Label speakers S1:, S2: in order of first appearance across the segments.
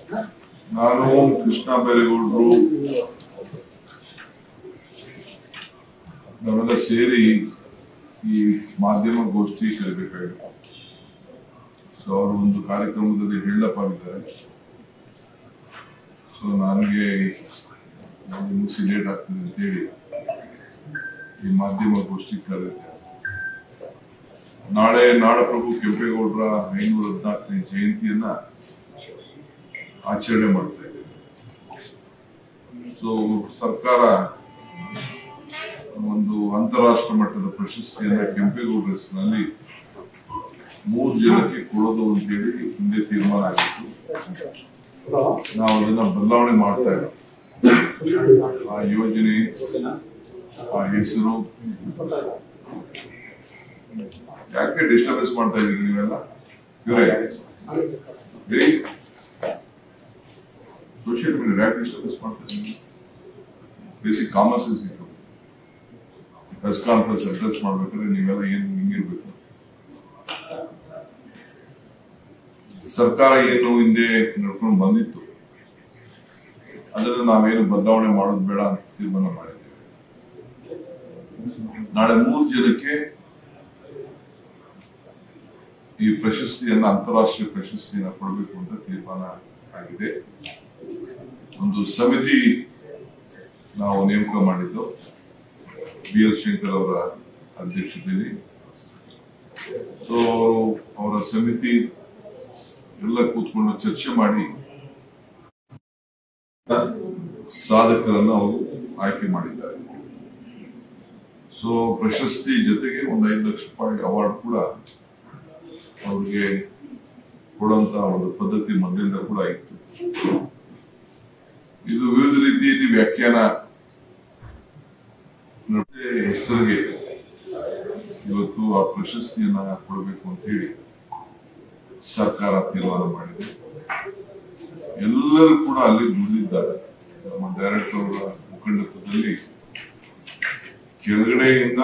S1: ನಾನು ಕೃಷ್ಣ ಬೈರೇಗೌಡರು ನಾವೆಲ್ಲ ಸೇರಿ ಈ ಮಾಧ್ಯಮ ಗೋಷ್ಠಿ ಕರಿಬೇಕಾಗಿತ್ತು ಸೊ ಅವರು ಒಂದು ಕಾರ್ಯಕ್ರಮದಲ್ಲಿ ಹೇಳಪ್ಪ ಆಗಿದ್ದಾರೆ ಸೊ ನನಗೆ ಮುಗಿಸಿ ಲೇಟ್ ಆಗ್ತದೆ ಅಂತ ಹೇಳಿ ಈ ಮಾಧ್ಯಮ ಗೋಷ್ಠಿ ಕರೆದಿದ್ದೆ ನಾಳೆ ನಾಡಪ್ರಭು ಕೆಂಪೇಗೌಡರ ಐನೂರ ಹದಿನಾಲ್ಕನೇ ಜಯಂತಿಯನ್ನ ಆಚರಣೆ ಮಾಡ್ತಾ ಇದ್ದೇವೆ ಸೊ ಸರ್ಕಾರ ಒಂದು ಅಂತಾರಾಷ್ಟ್ರ ಮಟ್ಟದ ಪ್ರಶಸ್ತಿಯನ್ನ ಕೆಂಪೇಗೌಡರ ಹೆಸರಿನಲ್ಲಿ ಮೂರು ಜನಕ್ಕೆ ಕೊಡೋದು ಅಂತ ಹೇಳಿ ಹಿಂದೆ ತೀರ್ಮಾನ ಆಗಿತ್ತು ನಾವು ಅದನ್ನ ಬದಲಾವಣೆ ಮಾಡ್ತಾ ಇದ್ದೀವಿ ಆ ಯೋಜನೆ ಆ ಹೆಸರು ಯಾಕೆ ಡಿಸ್ಟರ್ಬೆನ್ಸ್ ಮಾಡ್ತಾ ಇದೀರಿ ನೀವೆಲ್ಲ ಇವರೇ ಹೇಳಿ ಸೋಷಿಯಲ್ ಮೀಡಿಯಾ ಯಾಕೆ ಡಿಸ್ಟರ್ಬೆನ್ಸ್ ಮಾಡ್ತಾ ಇದ್ದೀರಿ ಬೇಸಿಕ್ ಕಾಮನ್ ಸೆನ್ಸ್ ಇತ್ತು ಪ್ರೆಸ್ ಕಾನ್ಫರೆನ್ಸ್ ಅಡ್ರೆಸ್ ಮಾಡ್ಬೇಕಾದ್ರೆ ನೀವೆಲ್ಲ ಏನ್ ಹಿಂಗಿರ್ಬೇಕು ಸರ್ಕಾರ ಏನು ಹಿಂದೆ ನಡ್ಕೊಂಡು ಬಂದಿತ್ತು ಅದನ್ನ ನಾವೇನು ಬದಲಾವಣೆ ಮಾಡೋದು ಬೇಡ ಅಂತ ತೀರ್ಮಾನ ಮಾಡಿದ್ದೇವೆ ನಾಳೆ ಮೂರು ಜನಕ್ಕೆ ಈ ಪ್ರಶಸ್ತಿಯನ್ನ ಅಂತಾರಾಷ್ಟ್ರೀಯ ಪ್ರಶಸ್ತಿಯನ್ನ ಕೊಡಬೇಕು ಅಂತ ತೀರ್ಮಾನ ಆಗಿದೆ ಒಂದು ಸಮಿತಿ ನಾವು ನೇಮಕ ಮಾಡಿದ್ದು ಬಿ ಎಲ್ ಶಂಕರ್ ಅವರ ಅಧ್ಯಕ್ಷತೆಯಲ್ಲಿ ಸೊ ಅವರ ಸಮಿತಿ ಎಲ್ಲ ಕೂತ್ಕೊಂಡು ಚರ್ಚೆ ಮಾಡಿ ಸಾಧಕರನ್ನು ಅವರು ಆಯ್ಕೆ ಮಾಡಿದ್ದಾರೆ ಸೊ ಪ್ರಶಸ್ತಿ ಜೊತೆಗೆ ಒಂದು ಐದು ಲಕ್ಷ ರೂಪಾಯಿ ಅವಾರ್ಡ್ ಕೂಡ ಅವ್ರಿಗೆ ಕೊಡುವಂತ ಒಂದು ಪದ್ಧತಿ ಮೊದಲಿಂದ ಕೂಡ ಇತ್ತು ಇದು ವಿವಿಧ ರೀತಿಯಲ್ಲಿ ವ್ಯಾಖ್ಯಾನ ಮತ್ತೆ ಹೆಸರಿಗೆ ಇವತ್ತು ಆ ಪ್ರಶಸ್ತಿಯನ್ನ ಕೊಡಬೇಕು ಅಂತ ಹೇಳಿ ಸರ್ಕಾರ ತೀರ್ಮಾನ ಮಾಡಿದೆ ಎಲ್ಲರೂ ಕೂಡ ಅಲ್ಲಿ ದುಡಿದಿದ್ದಾರೆ ನಮ್ಮ ಡೈರೆಕ್ಟರ್ ಅವರ ಮುಖಂಡತ್ವದಲ್ಲಿ ಕೆಳಗಡೆಯಿಂದ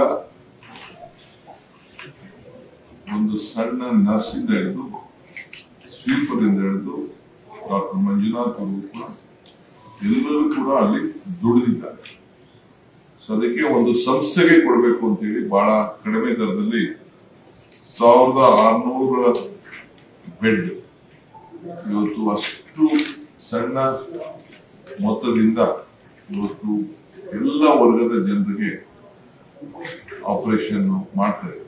S1: ಒಂದು ಸಣ್ಣ ನರ್ಸಿಂದ ಹಿಡಿದು ಸ್ವೀಪರ್ ಇಂದ ಹಿಡಿದು ಡಾಕ್ಟರ್ ಮಂಜುನಾಥ್ ಅವರು ಕೂಡ ಎಲ್ಲರೂ ಕೂಡ ಅಲ್ಲಿ ದುಡಿದಿದ್ದಾರೆ ಸೊ ಅದಕ್ಕೆ ಒಂದು ಸಂಸ್ಥೆಗೆ ಕೊಡಬೇಕು ಅಂತ ಹೇಳಿ ಬಹಳ ಕಡಿಮೆ ದರದಲ್ಲಿ ಸಾವಿರದ ಆರ್ನೂರ ಬೆಡ್ ಇವತ್ತು ಅಷ್ಟು ಸಣ್ಣ ಮೊತ್ತದಿಂದ ಇವತ್ತು ಎಲ್ಲ ವರ್ಗದ ಜನರಿಗೆ ಆಪರೇಷನ್ ಮಾಡ್ತಾ ಇದ್ದಾರೆ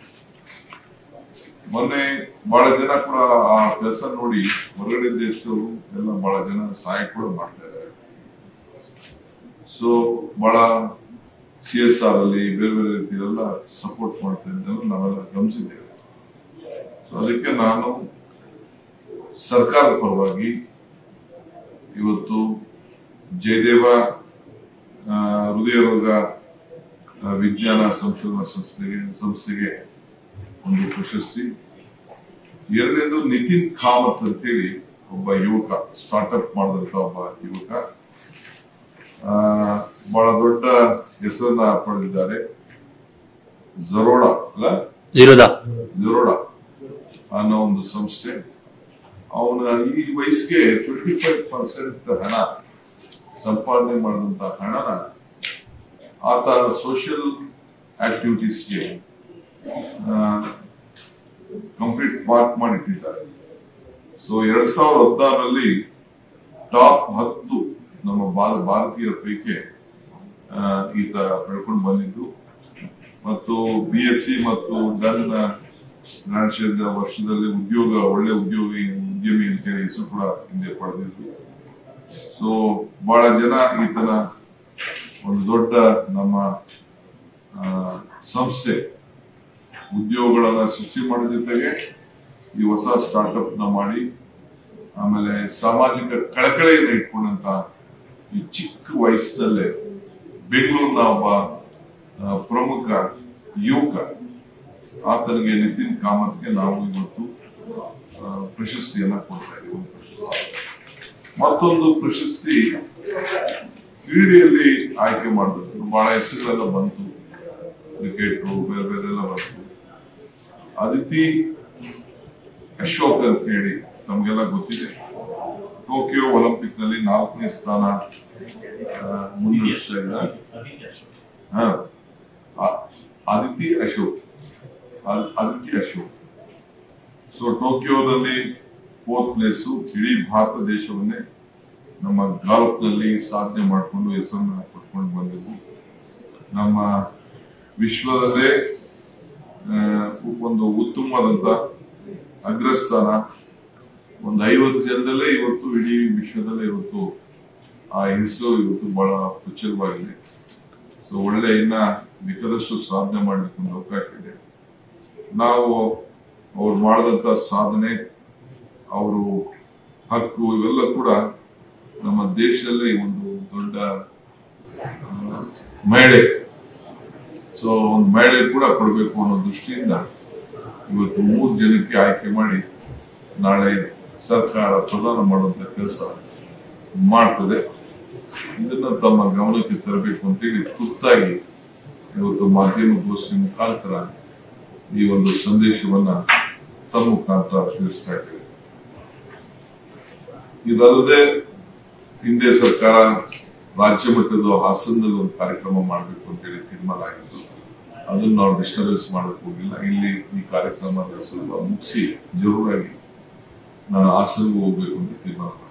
S1: ಮೊನ್ನೆ ಬಹಳ ಜನ ಕೂಡ ಆ ಕೆಲಸ ನೋಡಿ ಹೊರಗಡೆ ದೇಶದವರು ಎಲ್ಲ ಬಹಳ ಜನ ಸಹಾಯ ಕೂಡ ಮಾಡ್ತಾ ಇದ್ದಾರೆ ಸೊ ಬಹಳ ಸಿ ಎಸ್ ಆರ್ ಅಲ್ಲಿ ಬೇರೆ ಬೇರೆ ರೀತಿಯೆಲ್ಲ ಸಪೋರ್ಟ್ ಮಾಡ್ತಾ ಇದ್ದನ್ನು ನಾವೆಲ್ಲ ಗಮನಿಸಿದ್ದೇವೆ ಸೊ ಅದಕ್ಕೆ ನಾನು ಸರ್ಕಾರದ ಪರವಾಗಿ ಇವತ್ತು ಜಯದೇವ ಆ, ಹೃದಯ ರೋಗ ಆ, ವಿಜ್ಞಾನ ಸಂಶೋಧನಾ ಸಂಸ್ಥೆಗೆ ಸಂಸ್ಥೆಗೆ ಒಂದು ಪ್ರಶಸ್ತಿ ಎರಡನೇದು ನಿತಿನ್ ಕಾಮತ್ ಅಂತ ಹೇಳಿ ಒಬ್ಬ ಯುವಕ ಸ್ಟಾರ್ಟ್ಅಪ್ ಮಾಡಿದಂತ ಒಬ್ಬ ಯುವಕ ಆ, ಬಹಳ ದೊಡ್ಡ ಹೆಸರನ್ನ ಪಡೆದಿದ್ದಾರೆ ಜರೋಡಾ ಅಲ್ಲ
S2: ಜಿರೋದಾ
S1: ಜರೋಡಾ ಅನ್ನೋ ಒಂದು ಸಂಸ್ಥೆ ಅವನ ಈ ವಯಸ್ಸಿಗೆ ಟ್ವೆಂಟಿ ಫೈವ್ ಪರ್ಸೆಂಟ್ ಹಣ ಸಂಪಾದನೆ ಮಾಡಿದಂತ ಹಣನ ಆತ ಸೋಷಿಯಲ್ ಆಕ್ಟಿವಿಟೀಸ್ಗೆ ಕಂಪ್ಲೀಟ್ ಪಾರ್ಕ್ ಮಾಡಿಟ್ಟಿದ್ದಾರೆ ಸೊ ಎರಡ್ ಸಾವಿರದ ಹದಿನಾರರಲ್ಲಿ ಟಾಪ್ ಹತ್ತು ನಮ್ಮ ಭಾ- ಭಾರತೀಯರ ಪೈಕಿ ಆ, ಈತ ಬೆಳ್ಕೊಂಡು ಬಂದಿದ್ದು ಮತ್ತು ಬಿ ಎಸ್ ಸಿ ಮತ್ತು ಡನ್ ಫಿನಾನ್ಷಿಯಲ್ ವರ್ಷದಲ್ಲಿ ಉದ್ಯೋಗ ಒಳ್ಳೆ ಉದ್ಯೋಗ ಉದ್ಯಮಿ ಅಂತೇಳಿ ಹೆಸರು ಕೂಡ ಹಿಂದೆ ಪಡೆದಿದ್ರು ಸೊ ಬಹಳ ಜನ ಈತನ ಒಂದು ದೊಡ್ಡ ನಮ್ಮ ಆ, ಸಂಸ್ಥೆ ಉದ್ಯೋಗಗಳನ್ನ ಸೃಷ್ಟಿ ಮಾಡೋ ಜೊತೆಗೆ ಈ ಹೊಸ ಸ್ಟಾರ್ಟ್ಅಪ್ ನ ಮಾಡಿ ಆಮೇಲೆ ಸಾಮಾಜಿಕ ಕಳಕಳಿಯನ್ನು ಇಟ್ಕೊಂಡಂತ ಈ ಚಿಕ್ಕ ವಯಸ್ಸಲ್ಲೇ ಬೆಂಗಳೂರಿನ ಒಬ್ಬ ಆ, ಪ್ರಮುಖ ಯುವಕ ಆತನಿಗೆ ನಿತಿನ್ ಕಾಮತ್ಗೆ ನಾವು ಇವತ್ತು ಆ, ಪ್ರಶಸ್ತಿಯನ್ನ ಕೊಡ್ತಾ ಇದ್ದೀವಿ ಒಂದು ಪ್ರಶಸ್ತಿ. ಮತ್ತೊಂದು ಪ್ರಶಸ್ತಿ ಕ್ರೀಡೆಯಲ್ಲಿ ಆಯ್ಕೆ ಮಾಡಿದ್ರು ಬಹಳ ಹೆಸರುಗಳೆಲ್ಲ ಬಂತು ಕ್ರಿಕೆಟ್ ಬೇರೆ ಬೇರೆ ಎಲ್ಲ ಬಂತು ಅದಿತಿ ಅಶೋಕ್ ಅಂತ ಹೇಳಿ ನಮ್ಗೆಲ್ಲ ಗೊತ್ತಿದೆ ಟೋಕಿಯೋ ಒಲಿಂಪಿಕ್ ನಲ್ಲಿ ನಾಲ್ಕನೇ ಸ್ಥಾನ ಆ, ಮುನ್ನಡೆಸ್ತಾ ಇದ್ದಾರೆ ಹಾ. ಆ- ಅದಿತಿ ಅಶೋಕ್ ಅದ್- ಅದಿತಿ ಅಶೋಕ್ ಸೊ ಟೋಕಿಯೋದಲ್ಲಿ ಫೋರ್ತ್ ಪ್ಲೇಸು ಇಡೀ ಭಾರತ ದೇಶವನ್ನೇ ನಮ್ಮ ಗಾಲ್ಫ್ ನಲ್ಲಿ ಸಾಧನೆ ಮಾಡಿಕೊಂಡು ಹೆಸರನ್ನ ಪಡ್ಕೊಂಡು ಬಂದಿದ್ವು ನಮ್ಮ ವಿಶ್ವದಲ್ಲೇ ಆ, ಒಂದು ಉತ್ತಮವಾದಂತ ಅಗ್ರಸ್ಥಾನ ಒಂದು ಐವತ್ತು ಜನದಲ್ಲೇ ಇವತ್ತು ಇಡೀ ವಿಶ್ವದಲ್ಲೇ ಇವತ್ತು ಆ ಹೆಸರು ಇವತ್ತು ಬಹಳ ಪ್ರಚುರವಾಗಿದೆ ಸೊ ಒಳ್ಳೆ ಇನ್ನ ಬೇಕಾದಷ್ಟು ಸಾಧನೆ ಮಾಡಲಿಕ್ಕೆ ಒಂದು ಅವಕಾಶ ಇದೆ ನಾವು ಅವ್ರು ಮಾಡಿದಂತ ಸಾಧನೆ ಅವರು ಹಕ್ಕು ಇವೆಲ್ಲ ಕೂಡ ನಮ್ಮ ದೇಶದಲ್ಲೇ ಒಂದು ದೊಡ್ಡ ಆ, ಮಹಿಳೆ ಸೊ ಒಂದು ಮಹಿಳೆ ಕೂಡ ಕೊಡಬೇಕು ಅನ್ನೋ ದೃಷ್ಟಿಯಿಂದ ಇವತ್ತು ಮೂರು ಜನಕ್ಕೆ ಆಯ್ಕೆ ಮಾಡಿ ನಾಳೆ ಸರ್ಕಾರ ಪ್ರದಾನ ಮಾಡುವಂತ ಕೆಲಸ ಮಾಡ್ತದೆ ಇದನ್ನ ತಮ್ಮ ಗಮನಕ್ಕೆ ತರಬೇಕು ಅಂತೇಳಿ ತುರ್ತಾಗಿ ಇವತ್ತು ಮಾಧ್ಯಮಗೋಷ್ಠಿ ಮುಖಾಂತರ ಈ ಒಂದು ಸಂದೇಶವನ್ನ ತಮ್ಮ ಮುಖಾಂತರ ತಿಳಿಸ್ತಾ ಇದ್ದೇವೆ ಇದಲ್ಲದೆ ಹಿಂದೆ ಸರ್ಕಾರ ರಾಜ್ಯ ಮಟ್ಟದ ಹಾಸನದಲ್ಲಿ ಒಂದು ಕಾರ್ಯಕ್ರಮ ಮಾಡಬೇಕು ಅಂತೇಳಿ ತೀರ್ಮಾನ ಆಗಿತ್ತು ಅದನ್ನ ನಾವು ಡಿಸ್ಟರ್ಬೆನ್ಸ್ ಮಾಡಕ್ ಹೋಗಿಲ್ಲ ಇಲ್ಲಿ ಈ ಕಾರ್ಯಕ್ರಮ ಸ್ವಲ್ಪ ಮುಗಿಸಿ ಜರೂರಾಗಿ ನಾನು ಹಾಸನ್ಗೆ ಹೋಗ್ಬೇಕು ಅಂತ ತೀರ್ಮಾನ ಮಾಡಿದ್ದೆ.